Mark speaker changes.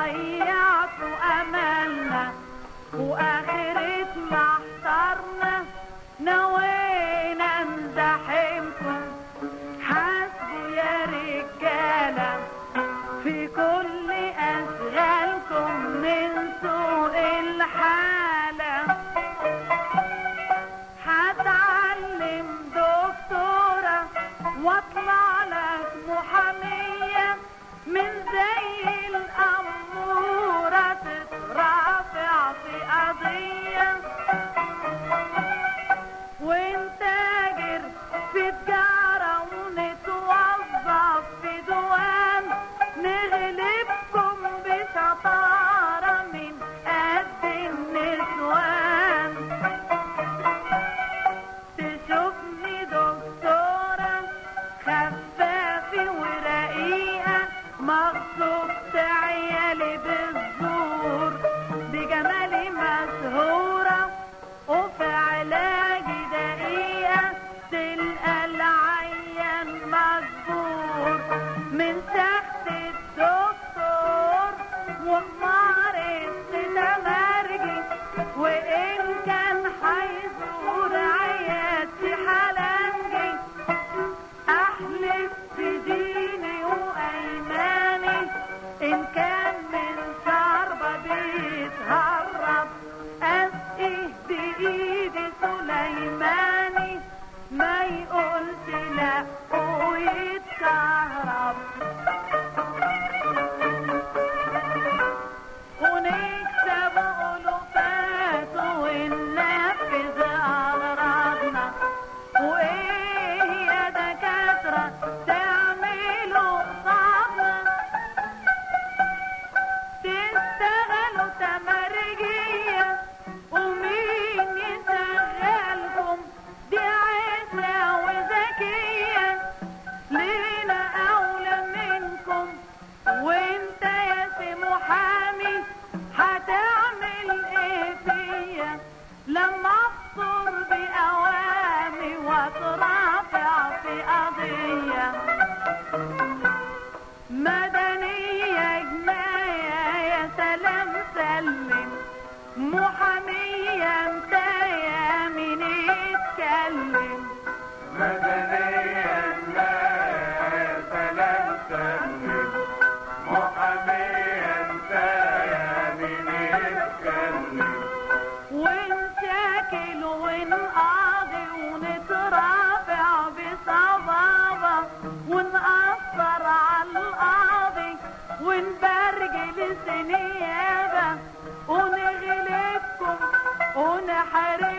Speaker 1: ضيعتوا املنا واخرة ما احترنا نوينا نزاحمكم حاسبوا يا رجالة في كل اشغالكم من سوء الحالة هتعلم دكتورة واطلع لك محامية من زي الأمورة تترافع في قضية ونتاجر في تجارة ونتوظف في دوام نغلبكم بشطارة من قد النسوان تشوفني دكتورة خفافة ورقيقة مغصوبة عيالي بالزور بجمالي مشهورة وفي علاجي دقيقة تلقى العيان مجبور من تحت الدكتور ومارس تمرجي وإن كان حيزور عيادتي حلنجي احلف في ديني وايماني ان كان من شربة بيتهرب اسقيه بايدي سليماني ما يقولش لا ويتكهرب ونكسب ألوفات وننفذ أغراضنا وإيه يا دكاترة تعملوا قصادنا تشتغلوا تمرجية ومين يشغلكم دي عيشة وذكية لينا أولى منكم وانت يا سي محامي هتعمل ايه فيا لما افطر بأوامي واترافع في قضية مدنية جناية يا سلام سلم محامية انت يا مين يتكلم
Speaker 2: مدنيا لا يا سلام سلم محاميا انت يا مين يتكلم
Speaker 1: ونشاكل ونقاضي ونترافع بصبابة ونقصر على القاضي ونبرجل سنيابة ونغلبكم ونحرق